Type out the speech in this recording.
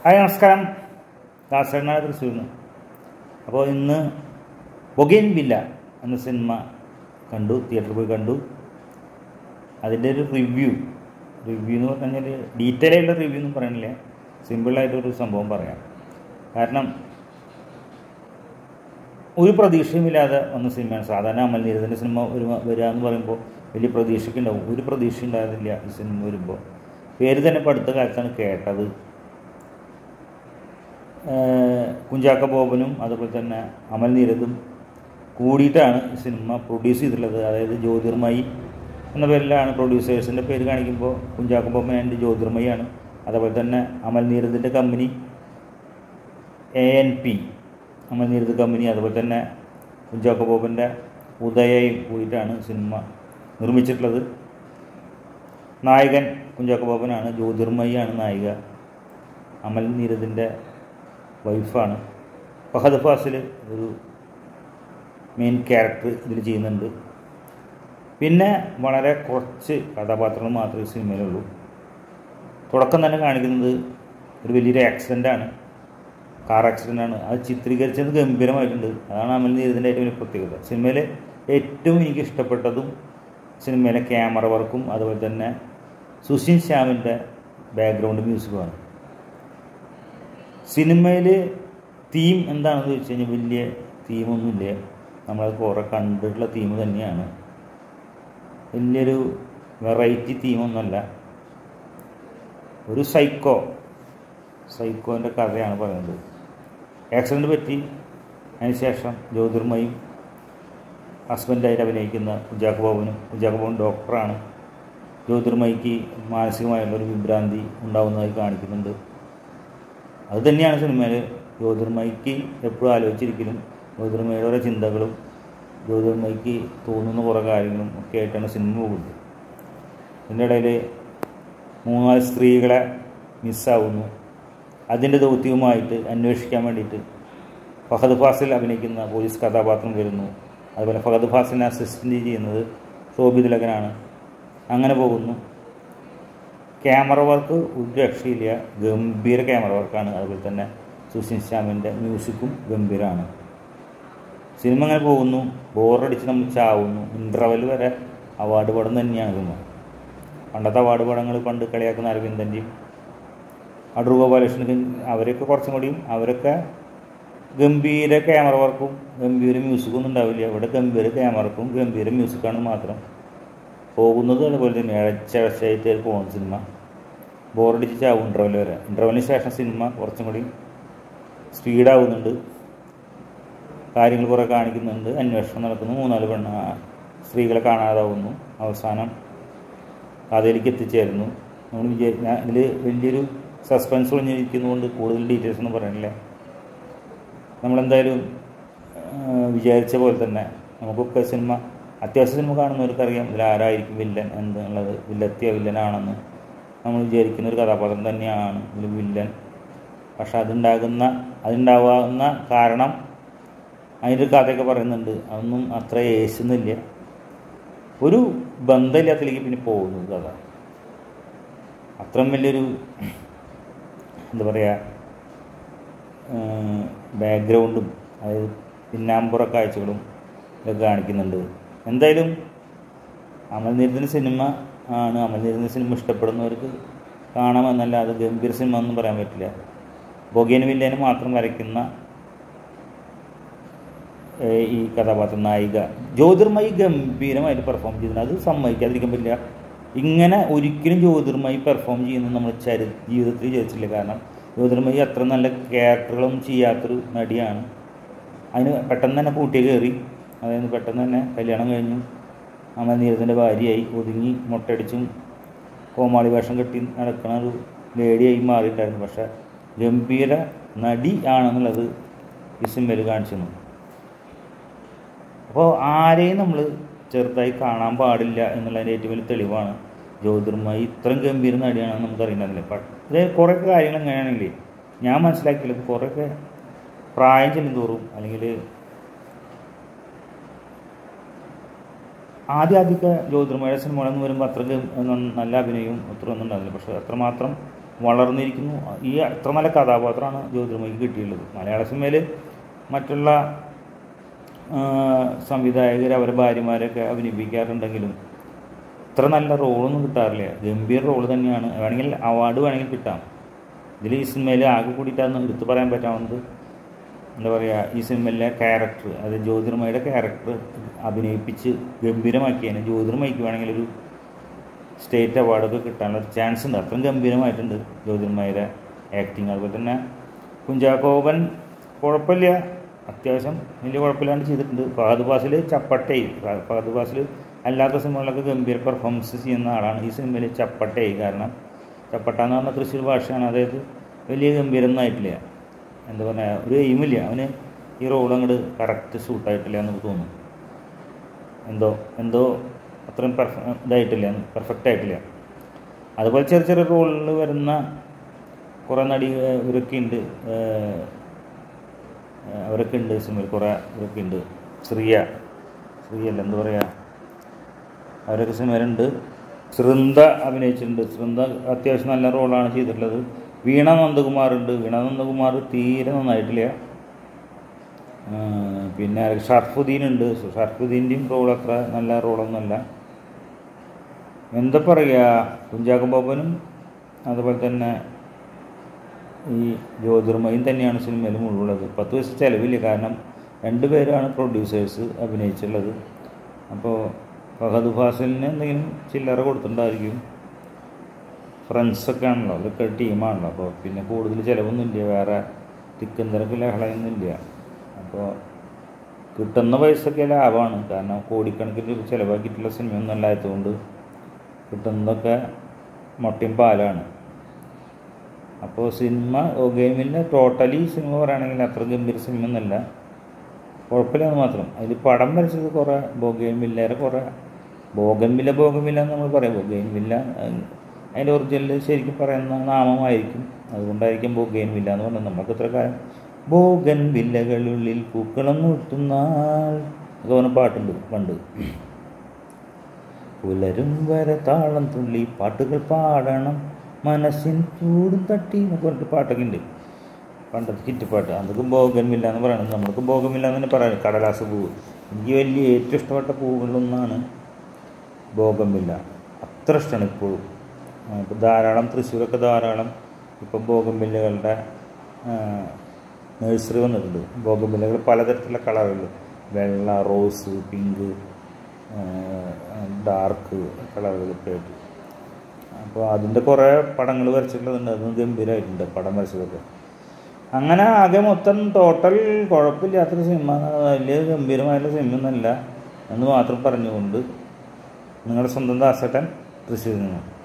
hi നമസ്കാരം ദാസനായ തൃശ്ശൂരിൽ നിന്ന് അപ്പോൾ ഇന്ന് ബൊഗേൻ വില്ല എന്ന സിനിമ കണ്ടു തിയേറ്ററിൽ പോയി കണ്ടു അതിൻ്റെ ഒരു റിവ്യൂ റിവ്യൂ എന്ന് പറഞ്ഞു കഴിഞ്ഞാൽ ഡീറ്റെയിൽ ആയിട്ടുള്ള റിവ്യൂ ഒന്നും പറയണില്ല സിമ്പിളായിട്ടൊരു സംഭവം പറയാം കാരണം ഒരു പ്രതീക്ഷയുമില്ലാതെ വന്ന സിനിമയാണ് സാധാരണ അമൽ നീരദിൻ്റെ സിനിമ ഒരു വരിക എന്ന് പറയുമ്പോൾ വലിയ പ്രതീക്ഷയ്ക്ക് ഉണ്ടാവും ഒരു പ്രതീക്ഷ ഉണ്ടായിരുന്നില്ല ഈ സിനിമ വരുമ്പോൾ പേര് തന്നെ ഇപ്പോൾ അടുത്ത കാലത്താണ് കേട്ടത് ഏഹ് കുഞ്ചാക്ക ബോബനും അതുപോലെ തന്നെ അമൽ നീരദും കൂടിയിട്ടാണ് ഈ സിനിമ പ്രൊഡ്യൂസ് ചെയ്തിട്ടുള്ളത് അതായത് ജ്യോതിർമയി എന്ന പേരിലാണ് പ്രൊഡ്യൂസേഴ്സിൻ്റെ പേര് കാണിക്കുമ്പോൾ കുഞ്ചാക്ക ബോബൻ ആൻഡ് ജ്യോതിർമയാണ് അതുപോലെ തന്നെ അമൽ നീരദിൻ്റെ company A N P Amal Neerad company അതുപോലെ തന്നെ കുഞ്ചാക്ക ബോബൻ്റെ ഉദയയും കൂടിയിട്ടാണ് സിനിമ നിർമ്മിച്ചിട്ടുള്ളത് നായകൻ കുഞ്ചാക്ക ബോബനാണ് ജ്യോതിർമയിയാണ് നായിക അമൽ നീരദിൻ്റെ വൈഫാണ് ഫഹദ് ഫാസിൽ ഒരു മെയിൻ ക്യാരക്ടർ ഇതിൽ ചെയ്യുന്നുണ്ട് പിന്നെ വളരെ കുറച്ച് കഥാപാത്രങ്ങൾ മാത്രമേ ഈ സിനിമയിലുള്ളൂ തുടക്കം തന്നെ കാണിക്കുന്നത് ഒരു വലിയൊരു ആക്സിഡൻ്റാണ് കാർ ആക്സിഡൻ്റാണ് അത് ചിത്രീകരിച്ചത് ഗംഭീരമായിട്ടുണ്ട് അതാണ് അമൽ നീരദിൻ്റെ ഏറ്റവും വലിയ പ്രത്യേകത സിനിമയിലെ ഏറ്റവും എനിക്ക് ഇഷ്ടപ്പെട്ടതും സിനിമയിലെ ക്യാമറ വർക്കും അതുപോലെ തന്നെ സുശീൽ ശ്യാമിൻ്റെ ബാക്ക്ഗ്രൗണ്ട് മ്യൂസിക്കുമാണ് സിനിമയിൽ തീം എന്താണെന്ന് ചോദിച്ചു കഴിഞ്ഞാൽ വലിയ തീമൊന്നുമില്ല നമ്മളത് കുറേ കണ്ടിട്ടുള്ള തീം തന്നെയാണ് വലിയൊരു വെറൈറ്റി തീമൊന്നുമല്ല ഒരു സൈക്കോ സൈക്കോൻ്റെ കഥയാണ് പറയുന്നത് ആക്സിഡൻറ്റ് പറ്റി അതിനുശേഷം ജ്യോതിർമയും ഹസ്ബൻഡായിട്ട് അഭിനയിക്കുന്ന ഉജാക്ക് ബാബുനും ഉജാക്ക് ബാബുൻ ഡോക്ടറാണ് ജ്യോതിർമയ്ക്ക് മാനസികമായുള്ളൊരു വിഭ്രാന്തി ഉണ്ടാവുന്നതായി കാണിക്കുന്നുണ്ട് അത് തന്നെയാണ് സിനിമയിൽ ജ്യോതിർമയ്ക്ക് എപ്പോഴും ആലോചിച്ചിരിക്കലും ജ്യോതിർമയുടെ ഓരോ ചിന്തകളും ജ്യോതിർമയ്ക്ക് തോന്നുന്ന കുറേ കാര്യങ്ങളും ഒക്കെ ആയിട്ടാണ് സിനിമ പോകുന്നത് ഇതിൻ്റെ ഇടയിൽ മൂന്നാല് സ്ത്രീകളെ മിസ്സാവുന്നു അതിൻ്റെ ദൗത്യവുമായിട്ട് അന്വേഷിക്കാൻ വേണ്ടിയിട്ട് ഫഹദ് ഫാസിൽ അഭിനയിക്കുന്ന പോലീസ് കഥാപാത്രം വരുന്നു അതുപോലെ ഫഹദ് ഫാസിലിനെ അസിസ്റ്റൻ്റ് ചെയ്യുന്നത് ശോഭി തിലകനാണ് അങ്ങനെ പോകുന്നു ക്യാമറ വർക്ക് ഒരു രക്ഷയില്ല ഗംഭീര ക്യാമറ വർക്കാണ് അതുപോലെ തന്നെ സുശീൽ ശ്യാമിൻ്റെ മ്യൂസിക്കും ഗംഭീരമാണ് സിനിമ അങ്ങനെ പോകുന്നു ബോറടിച്ച് നമ്മൾ ചാവുന്നു ഇൻ്റർവെൽ വരെ അവാർഡ് പടം തന്നെയാണ് സിനിമ പണ്ടത്തെ അവാർഡ് പടങ്ങൾ പണ്ട് കളിയാക്കുന്ന അരവിന്ദൻ്റെയും അടൂർ ഗോപാലകൃഷ്ണൻ അവരൊക്കെ കുറച്ചും കൂടിയും അവരൊക്കെ ഗംഭീര ക്യാമറ വർക്കും ഗംഭീര മ്യൂസിക്കും ഒന്നും ഉണ്ടാവില്ല ഇവിടെ ഗംഭീര ക്യാമറക്കും ഗംഭീര മ്യൂസിക്കാണ് മാത്രം പോകുന്നത് അതുപോലെ തന്നെ ഇഴച്ചഴച്ചായിട്ട് പോകുന്ന സിനിമ ബോറടിച്ച് ചാവും ഇൻ്റർവെൽ വരെ ഇൻ്റർവെലിന് ശേഷം സിനിമ കുറച്ചും കൂടി സ്പീഡാവുന്നുണ്ട് കാര്യങ്ങൾ കുറേ കാണിക്കുന്നുണ്ട് അന്വേഷണം നടക്കുന്നു മൂന്നാല് പെണ്ണ സ്ത്രീകളെ കാണാതാവുന്നു അവസാനം കഥയിലേക്ക് എത്തിച്ചേരുന്നു നമ്മൾ വിചാരി ഞാൻ ഇതിൽ വലിയൊരു സസ്പെൻസ് ഒളിഞ്ഞിരിക്കുന്നതുകൊണ്ട് കൂടുതൽ ഡീറ്റെയിൽസ് ഒന്നും പറയണില്ല നമ്മളെന്തായാലും വിചാരിച്ച പോലെ തന്നെ നമുക്കൊക്കെ സിനിമ അത്യാവശ്യം സിനിമ കാണുന്നവർക്കറിയാം ഇതിൽ ആരായിരിക്കും വില്ലൻ എന്നുള്ളത് വില്ലെത്തിയ വില്ലനാണെന്ന് നമ്മൾ വിചാരിക്കുന്ന ഒരു കഥാപാത്രം തന്നെയാണ് ഇതിൽ വില്ലൻ പക്ഷെ അതുണ്ടാകുന്ന അതുണ്ടാവാവുന്ന കാരണം അതിൻ്റെ ഒരു കഥയൊക്കെ പറയുന്നുണ്ട് അതൊന്നും അത്ര ഏശുന്നില്ല ഒരു ബന്ധമില്ലാത്തതിലേക്ക് പിന്നെ പോകുന്നു കഥ അത്രയും വലിയൊരു എന്താ പറയുക ബാക്ക്ഗ്രൗണ്ടും അതായത് പിന്നാമ്പുറ കാഴ്ചകളും ഇതൊക്കെ കാണിക്കുന്നുണ്ട് എന്തായാലും അമൽനീരത്തിൻ്റെ സിനിമ ആണ് അമൽനീരത്തിൻ്റെ സിനിമ ഇഷ്ടപ്പെടുന്നവർക്ക് കാണാമെന്നല്ലാതെ ഗംഭീര സിനിമ ഒന്നും പറയാൻ പറ്റില്ല ബൊഗേൻ വില്ലേനെ മാത്രം വരയ്ക്കുന്ന ഈ കഥാപാത്രം നായിക ജ്യോതിർമയി ഗംഭീരമായിട്ട് പെർഫോം ചെയ്യുന്നത് അത് സമ്മതിക്കാതിരിക്കാൻ പറ്റില്ല ഇങ്ങനെ ഒരിക്കലും ജ്യോതിർമയി പെർഫോം ചെയ്യുന്നത് നമ്മൾ ചരി ജീവിതത്തിൽ വിചാരിച്ചില്ല കാരണം ജ്യോതിർമയി അത്ര നല്ല ക്യാരക്ടറുകളൊന്നും ചെയ്യാത്തൊരു നടിയാണ് അതിന് പെട്ടെന്ന് തന്നെ കൂട്ടിയ കയറി അതായത് പെട്ടെന്ന് തന്നെ കല്യാണം കഴിഞ്ഞു അമൽ നീരത്തിൻ്റെ ഭാര്യയായി ഒതുങ്ങി മുട്ടടിച്ചും കോമാളി വേഷം കെട്ടി നടക്കുന്ന ഒരു ലേഡിയായി മാറിയിട്ടുണ്ടായിരുന്നു പക്ഷേ ഗംഭീര നടി ആണെന്നുള്ളത് ഈ സിനിമയിൽ കാണിച്ചു തന്നു അപ്പോൾ ആരെയും നമ്മൾ ചെറുതായി കാണാൻ പാടില്ല എന്നുള്ളതിൻ്റെ ഏറ്റവും വലിയ തെളിവാണ് ജ്യോതിർമായി ഇത്രയും ഗംഭീര നടിയാണെന്ന് നമുക്ക് അറിയണമെന്നില്ല ഇത് കുറേ കാര്യങ്ങൾ എങ്ങനെയാണെങ്കിൽ ഞാൻ മനസ്സിലാക്കിയത് കുറേയൊക്കെ പ്രായം ചെല്ലുന്തോറും അല്ലെങ്കിൽ ആദ്യ ആദ്യമൊക്കെ ജ്യോതിർമയുടെ സിനിമകളെന്ന് വരുമ്പോൾ അത്രയ്ക്ക് ഒന്നും നല്ല അഭിനയവും അത്ര ഒന്നും ഉണ്ടാവില്ല പക്ഷേ അത്രമാത്രം വളർന്നിരിക്കുന്നു ഈ അത്ര നല്ല കഥാപാത്രമാണ് ജ്യോതിർമയ്ക്ക് കിട്ടിയിട്ടുള്ളത് മലയാള സിനിമയിൽ മറ്റുള്ള ആ, സംവിധായകർ അവരെ ഭാര്യമാരൊക്കെ അഭിനയിപ്പിക്കാറുണ്ടെങ്കിലും ഇത്ര നല്ല റോളൊന്നും കിട്ടാറില്ല ഗംഭീര റോള് തന്നെയാണ് വേണമെങ്കിൽ അവാർഡ് വേണമെങ്കിൽ കിട്ടാം ഇതിൽ ഈ സിനിമയിൽ ആകെ കൂടിയിട്ടാണ് എടുത്തു പറയാൻ പറ്റാവുന്നത് എന്താ പറയുക ഈ സിനിമയിലെ ക്യാരക്ടർ അത് ജ്യോതിർമയുടെ ക്യാരക്ടർ അഭിനയിപ്പിച്ച് ഗംഭീരമാക്കിയതിന് ജ്യോതിർമയ്ക്ക് വേണമെങ്കിൽ ഒരു സ്റ്റേറ്റ് അവാർഡൊക്കെ കിട്ടാനുള്ള ഒരു ചാൻസ് ഉണ്ട് അത്രയും ഗംഭീരമായിട്ടുണ്ട് ജ്യോതിർമയുടെ ആക്ടിങ് അതുപോലെ തന്നെ കുഞ്ചാക്കോവൻ കുഴപ്പമില്ല അത്യാവശ്യം വലിയ കുഴപ്പമില്ലാണ്ട് ചെയ്തിട്ടുണ്ട് ഫഹദ് ഫാസിൽ ചപ്പട്ടയായി ഫഹദ് ഫാസിൽ അല്ലാത്ത സിനിമകളിലൊക്കെ ഗംഭീര പെർഫോമൻസ് ചെയ്യുന്ന ആളാണ് ഈ സിനിമയിൽ ചപ്പട്ടയായി കാരണം ചപ്പട്ട എന്ന് പറഞ്ഞാൽ തൃശ്ശൂർ ഭാഷയാണ് അതായത് വലിയ ഗംഭീരമൊന്നും ആയിട്ടില്ല എന്താ പറയുക ഒരു എയിമില്ല അവന് ഈ റോൾ അങ്ങോട്ട് കറക്റ്റ് സൂട്ടായിട്ടില്ല എന്ന് തോന്നുന്നു എന്തോ എന്തോ അത്രയും പെർഫ ഇതായിട്ടില്ല പെർഫെക്റ്റ് ആയിട്ടില്ല അതുപോലെ ചെറിയ ചെറിയ റോളിൽ വരുന്ന കുറേ നടി ഇവരൊക്കെ ഉണ്ട് ഏഹ്, ഏഹ്, അവരൊക്കെ ഉണ്ട് സിനിമയിൽ കുറേ ഇവരൊക്കെ ഉണ്ട് ശ്രീയ ശ്രീയല്ല എന്താ പറയുക അവരൊക്കെ സിനിമയിലുണ്ട് ശൃന്ദ അഭിനയിച്ചിട്ടുണ്ട് ശൃന്ദ അത്യാവശ്യം നല്ല റോളാണ് ചെയ്തിട്ടുള്ളത് വീണ നന്ദകുമാറുണ്ട് വീണ നന്ദകുമാർ തീരെ നന്നായിട്ടില്ല ആ, പിന്നെ ഷർഫുദ്ദീൻ ഉണ്ട് ഷർഫുദ്ദീൻ്റെയും റോൾ അത്ര നല്ല റോളൊന്നുമല്ല എന്താ പറയുക കുഞ്ചാക്കോ ബോബനും അതുപോലെ തന്നെ ഈ ജ്യോതിർമയും തന്നെയാണ് സിനിമയിൽ മുഴുവനുള്ളത് പത്ത് പൈസ ചിലവില്ല കാരണം രണ്ട് പേരാണ് പ്രൊഡ്യൂസേഴ്സ് അഭിനയിച്ചുള്ളത് അപ്പോൾ ഫഹദ് ഫാസിലിന് എന്തെങ്കിലും ചില്ലറ കൊടുത്തിട്ടുണ്ടായിരിക്കും ഫ്രണ്ട്സൊക്കെ ആണല്ലോ അതൊക്കെ ടീമാണല്ലോ അപ്പോൾ പിന്നെ കൂടുതൽ ചിലവൊന്നുമില്ല വേറെ തിക്കും തിരക്ക് ലഹളയൊന്നുമില്ല അപ്പോൾ കിട്ടുന്ന പൈസയൊക്കെ ലാഭമാണ് കാരണം കോടിക്കണക്കിന് രൂപ ചിലവാക്കിയിട്ടുള്ള സിനിമയൊന്നും അല്ലാത്തതുകൊണ്ട് കിട്ടുന്നതൊക്കെ മുട്ടയും പാലാണ് അപ്പോൾ സിനിമ ഗെയിമിൻ്റെ ടോട്ടലി സിനിമ പറയുകയാണെങ്കിൽ അത്ര ഗംഭീര സിനിമ ഒന്നല്ല കുഴപ്പമില്ലെന്ന് മാത്രം അതിൽ പടം വരച്ചത് കുറേ ബോഗൈൻവില്ലേറെ കുറേ ബോഗൻവില്ല ബോഗൻവില്ല എന്ന് നമ്മൾ പറയാം ബോഗൈൻവില്ല അതിൻ്റെ ഒറിജിനൽ ശരിക്കും പറയുന്ന നാമമായിരിക്കും അതുകൊണ്ടായിരിക്കും ബോഗൈൻവില്ല എന്ന് പറഞ്ഞത് നമുക്ക് ഇത്ര കാലം ബോഗൻ വില്ലകളുള്ളിൽ പൂക്കളം കൂട്ടുന്നാൾ ഒക്കെ പറഞ്ഞ പാട്ടുണ്ട് പണ്ട് പുലരും വരെ താളം തുള്ളി പാട്ടുകൾ പാടണം മനസ്സിൻ ചൂട് തട്ടി എന്നൊക്കെ പറഞ്ഞിട്ട് പാട്ടൊക്കെ ഉണ്ട് പണ്ടത്തെ കിറ്റുപാട്ട് അതൊക്കെ ബോഗൻവില്ല എന്ന് പറയുന്നത് നമ്മൾക്ക് ബോഗൻവില്ല എന്ന് തന്നെ പറയാം കടലാസ് പൂവ് എനിക്ക് വലിയ ഏറ്റവും ഇഷ്ടപ്പെട്ട പൂവുകളിലൊന്നാണ് ബോഗൻവില്ല അത്ര ഇഷ്ടമാണ് ഇപ്പോഴും ഇപ്പോൾ ധാരാളം തൃശ്ശൂരൊക്കെ ധാരാളം ഇപ്പം ബോഗൻവില്ലകളുടെ നഴ്സറി വന്നിട്ടുണ്ട് ബോഗൻവില്ലകൾ പലതരത്തിലുള്ള കളറുകൾ വെള്ള റോസ് പിങ്ക് ഡാർക്ക് കളറുകളൊക്കെ ആയിട്ട് അപ്പോൾ അതിൻ്റെ കുറേ പടങ്ങൾ വരച്ചിട്ടുള്ളതുണ്ട് അതും ഗംഭീരമായിട്ടുണ്ട് പടം വരച്ചതൊക്കെ അങ്ങനെ ആകെ മൊത്തം ടോട്ടൽ കുഴപ്പമില്ലാത്തൊരു സിനിമ വലിയ ഗംഭീരമായിട്ടുള്ള സിനിമയൊന്നുമല്ല എന്ന് മാത്രം പറഞ്ഞുകൊണ്ട് നിങ്ങളുടെ സ്വന്തം ദാസേട്ടൻ തൃശ്ശൂരിൽ നിന്നും